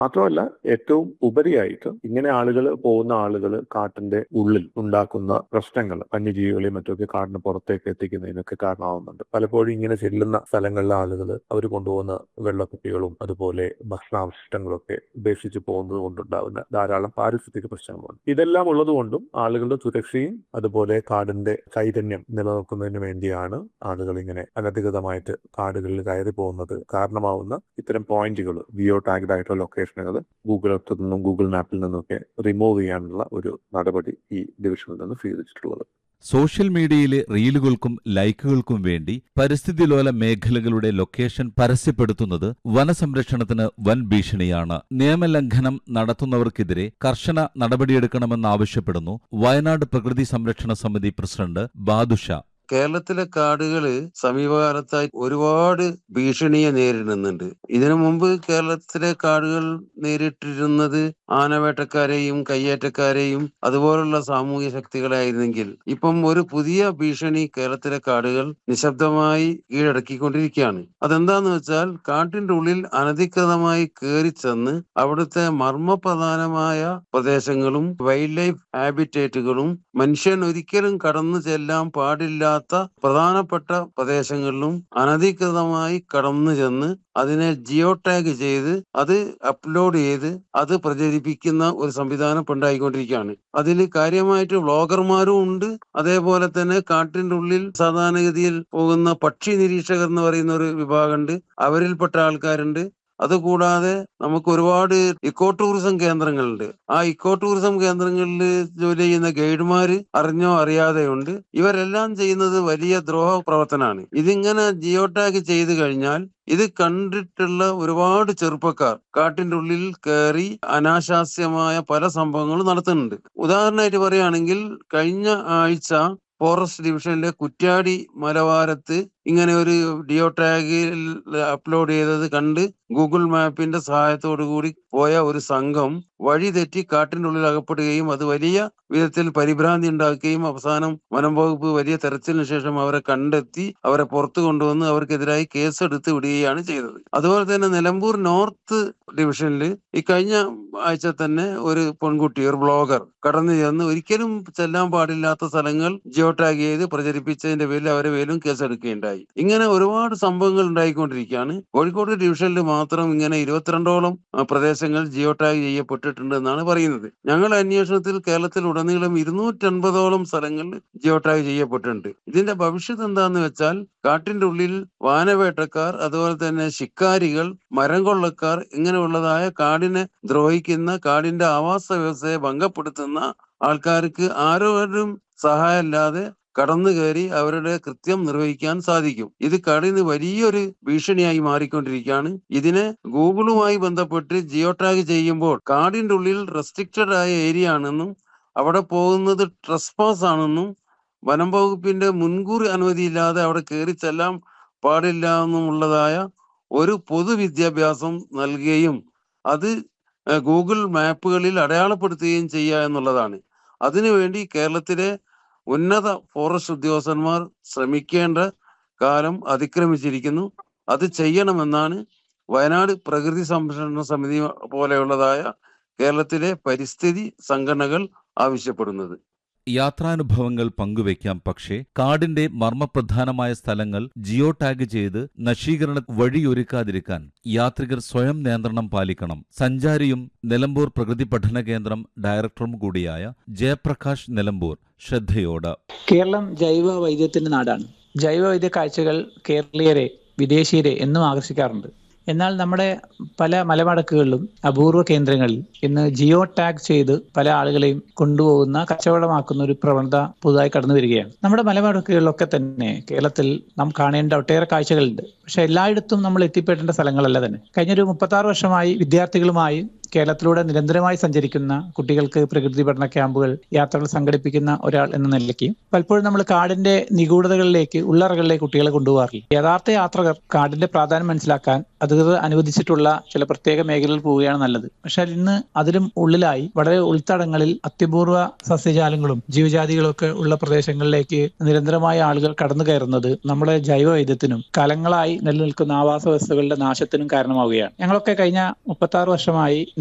മാത്രമല്ല ഏറ്റവും ഉപരിയായിട്ട് ഇങ്ങനെ ആളുകൾ പോകുന്ന ആളുകൾ കാട്ടിന്റെ ഉള്ളിൽ ഉണ്ടാക്കുന്ന പ്രശ്നങ്ങൾ വന്യജീവികളെയും മറ്റൊക്കെ കാടിന് പുറത്തേക്ക് എത്തിക്കുന്നതിനൊക്കെ കാരണമാവുന്നുണ്ട് പലപ്പോഴും ഇങ്ങനെ ചെല്ലുന്ന സ്ഥലങ്ങളിലെ ആളുകൾ അവർ കൊണ്ടുപോകുന്ന വെള്ളക്കുപ്പികളും അതുപോലെ ഭക്ഷണാവശിഷ്ടങ്ങളൊക്കെ ഉപേക്ഷിച്ച് പോകുന്നത് കൊണ്ടുണ്ടാകുന്ന ധാരാളം പാരിസ്ഥിതിക പ്രശ്നങ്ങളുണ്ട് ഇതെല്ലാം ഉള്ളതുകൊണ്ടും ആളുകളുടെ സുരക്ഷയും അതുപോലെ കാടിന്റെ ചൈതന്യം നിലനിർത്തുന്നതിന് വേണ്ടിയാണ് ആളുകൾ ഇങ്ങനെ അനധികൃതമായിട്ട് കാടുകളിൽ കയറി പോകുന്നത് കാരണമാവുന്ന ഇത്തരം പോയിന്റുകൾ വിയോ ടാഗ്ഡ് ആയിട്ടുള്ള ലൊക്കേഷനുകൾ ഗൂഗിൾ എർത്തിൽ നിന്നും ഗൂഗിൾ മാപ്പിൽ നിന്നൊക്കെ റിമൂവ് ചെയ്യാനുള്ള ഒരു നടപടി ഈ ഡിവിഷനിൽ നിന്ന് സ്വീകരിച്ചിട്ടുള്ളത് സോഷ്യൽ മീഡിയയിലെ റീലുകൾക്കും ലൈക്കുകൾക്കും വേണ്ടി പരിസ്ഥിതിലോല മേഖലകളുടെ ലൊക്കേഷൻ പരസ്യപ്പെടുത്തുന്നത് വനസംരക്ഷണത്തിന് വൻ ഭീഷണിയാണ് നിയമലംഘനം നടത്തുന്നവർക്കെതിരെ കർശന നടപടിയെടുക്കണമെന്നാവശ്യപ്പെടുന്നു വയനാട് പ്രകൃതി സംരക്ഷണ സമിതി പ്രസിഡന്റ് ബാദുഷ കേരളത്തിലെ കാടുകള് സമീപകാലത്തായി ഒരുപാട് ഭീഷണിയെ നേരിടുന്നുണ്ട് ഇതിനു മുമ്പ് കേരളത്തിലെ കാടുകൾ നേരിട്ടിരുന്നത് ആനവേട്ടക്കാരെയും കയ്യേറ്റക്കാരെയും അതുപോലുള്ള സാമൂഹ്യ ശക്തികളായിരുന്നെങ്കിൽ ഇപ്പം ഒരു പുതിയ ഭീഷണി കേരളത്തിലെ കാടുകൾ നിശബ്ദമായി കീഴടക്കിക്കൊണ്ടിരിക്കുകയാണ് അതെന്താന്ന് വെച്ചാൽ കാട്ടിന്റെ ഉള്ളിൽ അനധികൃതമായി കയറി ചെന്ന് അവിടുത്തെ മർമ്മപ്രധാനമായ പ്രദേശങ്ങളും വൈൽഡ് ലൈഫ് ഹാബിറ്റേറ്റുകളും മനുഷ്യൻ ഒരിക്കലും കടന്നു ചെല്ലാൻ പാടില്ലാത്ത പ്രധാനപ്പെട്ട പ്രദേശങ്ങളിലും അനധികൃതമായി കടന്നു ചെന്ന് അതിനെ ജിയോ ടാഗ് ചെയ്ത് അത് അപ്ലോഡ് ചെയ്ത് അത് പ്രചരിപ്പിക്കുന്ന ഒരു സംവിധാനം ഇപ്പൊ ഉണ്ടായിക്കൊണ്ടിരിക്കുകയാണ് അതിൽ കാര്യമായിട്ട് വ്ളോഗർമാരും ഉണ്ട് അതേപോലെ തന്നെ കാട്ടിന്റെ ഉള്ളിൽ സാധാരണഗതിയിൽ പോകുന്ന പക്ഷി നിരീക്ഷകർ എന്ന് പറയുന്ന ഒരു വിഭാഗമുണ്ട് അവരിൽപ്പെട്ട ആൾക്കാരുണ്ട് അതുകൂടാതെ നമുക്ക് ഒരുപാട് ഇക്കോ ടൂറിസം കേന്ദ്രങ്ങളുണ്ട് ആ ഇക്കോ ടൂറിസം കേന്ദ്രങ്ങളിൽ ജോലി ചെയ്യുന്ന ഗൈഡുമാര് അറിഞ്ഞോ അറിയാതെയുണ്ട് ഇവരെല്ലാം ചെയ്യുന്നത് വലിയ ദ്രോഹ പ്രവർത്തനമാണ് ഇതിങ്ങനെ ജിയോ ടാഗ് ചെയ്ത് കഴിഞ്ഞാൽ ഇത് കണ്ടിട്ടുള്ള ഒരുപാട് ചെറുപ്പക്കാർ കാട്ടിന്റെ ഉള്ളിൽ കയറി അനാശാസ്യമായ പല സംഭവങ്ങളും നടത്തുന്നുണ്ട് ഉദാഹരണമായിട്ട് പറയുകയാണെങ്കിൽ കഴിഞ്ഞ ആഴ്ച ഫോറസ്റ്റ് ഡിവിഷനിലെ കുറ്റ്യാടി മലവാരത്ത് ഇങ്ങനെ ഒരു ഡിയോ ടാഗിൽ അപ്ലോഡ് ചെയ്തത് കണ്ട് ഗൂഗിൾ മാപ്പിന്റെ സഹായത്തോടു കൂടി പോയ ഒരു സംഘം വഴി തെറ്റി കാട്ടിന്റെ ഉള്ളിൽ അകപ്പെടുകയും അത് വലിയ വിധത്തിൽ പരിഭ്രാന്തി ഉണ്ടാക്കുകയും അവസാനം വനം വകുപ്പ് വലിയ തെരച്ചിലിന് ശേഷം അവരെ കണ്ടെത്തി അവരെ പുറത്തു കൊണ്ടുവന്ന് അവർക്കെതിരായി കേസെടുത്ത് വിടുകയാണ് ചെയ്തത് അതുപോലെ തന്നെ നിലമ്പൂർ നോർത്ത് ഡിവിഷനിൽ ഈ കഴിഞ്ഞ ആഴ്ച തന്നെ ഒരു പെൺകുട്ടി ഒരു ബ്ലോഗർ കടന്നു ചെന്ന് ഒരിക്കലും ചെല്ലാൻ പാടില്ലാത്ത സ്ഥലങ്ങൾ ജിയോ ടാഗ് ചെയ്ത് പ്രചരിപ്പിച്ചതിന്റെ പേരിൽ അവരെ പേരും കേസെടുക്കുകയുണ്ടായി ഇങ്ങനെ ഒരുപാട് സംഭവങ്ങൾ ഉണ്ടായിക്കൊണ്ടിരിക്കുകയാണ് കോഴിക്കോട് ഡിവിഷനിൽ മാത്രം ഇങ്ങനെ ഇരുപത്തിരണ്ടോളം ആ, പ്രദേശങ്ങൾ ജിയോ ടാഗ് ചെയ്യപ്പെട്ടിട്ടുണ്ട് എന്നാണ് പറയുന്നത് ഞങ്ങളുടെ അന്വേഷണത്തിൽ കേരളത്തിൽ ഉടനീളം ഇരുന്നൂറ്റൻപതോളം സ്ഥലങ്ങളിൽ ജിയോ ടാഗ് ചെയ്യപ്പെട്ടിട്ടുണ്ട് ഇതിന്റെ ഭവിഷ്യത്ത് എന്താന്ന് വെച്ചാൽ കാട്ടിന്റെ ഉള്ളിൽ വാനവേട്ടക്കാർ അതുപോലെ തന്നെ ശിക്കാരികൾ മരം കൊള്ളക്കാർ ഇങ്ങനെയുള്ളതായ കാടിനെ ദ്രോഹിക്കുന്ന കാടിന്റെ ആവാസ വ്യവസ്ഥയെ ഭംഗപ്പെടുത്തുന്ന ആൾക്കാർക്ക് ആരോരും സഹായമില്ലാതെ കടന്നു കയറി അവരുടെ കൃത്യം നിർവഹിക്കാൻ സാധിക്കും ഇത് കാടിന് വലിയൊരു ഭീഷണിയായി മാറിക്കൊണ്ടിരിക്കുകയാണ് ഇതിനെ ഗൂഗിളുമായി ബന്ധപ്പെട്ട് ജിയോ ടാഗ് ചെയ്യുമ്പോൾ കാടിന്റെ ഉള്ളിൽ റെസ്ട്രിക്റ്റഡ് ആയ ഏരിയ ആണെന്നും അവിടെ പോകുന്നത് ട്രസ്പാസ് ആണെന്നും വനം വകുപ്പിന്റെ മുൻകൂർ അനുമതിയില്ലാതെ അവിടെ കയറി ചെല്ലാൻ പാടില്ല എന്നുമുള്ളതായ ഒരു പൊതുവിദ്യാഭ്യാസം നൽകുകയും അത് ഏഹ്, ഗൂഗിൾ മാപ്പുകളിൽ അടയാളപ്പെടുത്തുകയും ചെയ്യുക എന്നുള്ളതാണ് അതിനുവേണ്ടി കേരളത്തിലെ ഉന്നത ഫോറസ്റ്റ് ഉദ്യോഗസ്ഥന്മാർ ശ്രമിക്കേണ്ട കാലം അതിക്രമിച്ചിരിക്കുന്നു അത് ചെയ്യണമെന്നാണ് വയനാട് പ്രകൃതി സംരക്ഷണ സമിതി പോലെയുള്ളതായ കേരളത്തിലെ പരിസ്ഥിതി സംഘടനകൾ ആവശ്യപ്പെടുന്നത് യാത്രാനുഭവങ്ങൾ പങ്കുവയ്ക്കാം പക്ഷേ കാടിന്റെ മർമ്മപ്രധാനമായ സ്ഥലങ്ങൾ ജിയോ ടാഗ് ചെയ്ത് നശീകരണ വഴിയൊരുക്കാതിരിക്കാൻ യാത്രികർ സ്വയം നിയന്ത്രണം പാലിക്കണം സഞ്ചാരിയും നിലമ്പൂർ പ്രകൃതി പഠന കേന്ദ്രം ഡയറക്ടറും കൂടിയായ ജയപ്രകാശ് നിലമ്പൂർ ശ്രദ്ധയോട് കേരളം ജൈവ വൈദ്യത്തിന്റെ നാടാണ് ജൈവ വൈദ്യ കാഴ്ചകൾ കേരളീയരെ വിദേശീയരെ എന്നും ആകർഷിക്കാറുണ്ട് എന്നാൽ നമ്മുടെ പല മലമടക്കുകളിലും അപൂർവ കേന്ദ്രങ്ങളിൽ ഇന്ന് ജിയോ ടാഗ് ചെയ്ത് പല ആളുകളെയും കൊണ്ടുപോകുന്ന കച്ചവടമാക്കുന്ന ഒരു പ്രവണത പുതുതായി കടന്നു വരികയാണ് നമ്മുടെ മലമടക്കുകളിലൊക്കെ തന്നെ കേരളത്തിൽ നാം കാണേണ്ട ഒട്ടേറെ കാഴ്ചകളുണ്ട് പക്ഷെ എല്ലായിടത്തും നമ്മൾ എത്തിപ്പെടേണ്ട സ്ഥലങ്ങളല്ല തന്നെ കഴിഞ്ഞൊരു മുപ്പത്തി ആറ് വർഷമായി വിദ്യാർത്ഥികളുമായി കേരളത്തിലൂടെ നിരന്തരമായി സഞ്ചരിക്കുന്ന കുട്ടികൾക്ക് പ്രകൃതി പഠന ക്യാമ്പുകൾ യാത്രകൾ സംഘടിപ്പിക്കുന്ന ഒരാൾ എന്ന നിലയ്ക്ക് പലപ്പോഴും നമ്മൾ കാടിന്റെ നിഗൂഢതകളിലേക്ക് ഉള്ളറകളിലേക്ക് കുട്ടികളെ കൊണ്ടുപോകാറില്ല യഥാർത്ഥ യാത്രകർ കാടിന്റെ പ്രാധാന്യം മനസ്സിലാക്കാൻ അധികൃതർ അനുവദിച്ചിട്ടുള്ള ചില പ്രത്യേക മേഖലകളിൽ പോവുകയാണ് നല്ലത് പക്ഷെ ഇന്ന് അതിലും ഉള്ളിലായി വളരെ ഉൾത്തടങ്ങളിൽ അത്യപൂർവ സസ്യജാലങ്ങളും ജീവജാതികളും ഒക്കെ ഉള്ള പ്രദേശങ്ങളിലേക്ക് നിരന്തരമായ ആളുകൾ കടന്നു കയറുന്നത് നമ്മുടെ ജൈവവൈദ്യത്തിനും കാലങ്ങളായി നിലനിൽക്കുന്ന ആവാസ വ്യവസ്ഥകളുടെ നാശത്തിനും കാരണമാവുകയാണ് ഞങ്ങളൊക്കെ കഴിഞ്ഞ മുപ്പത്തി വർഷമായി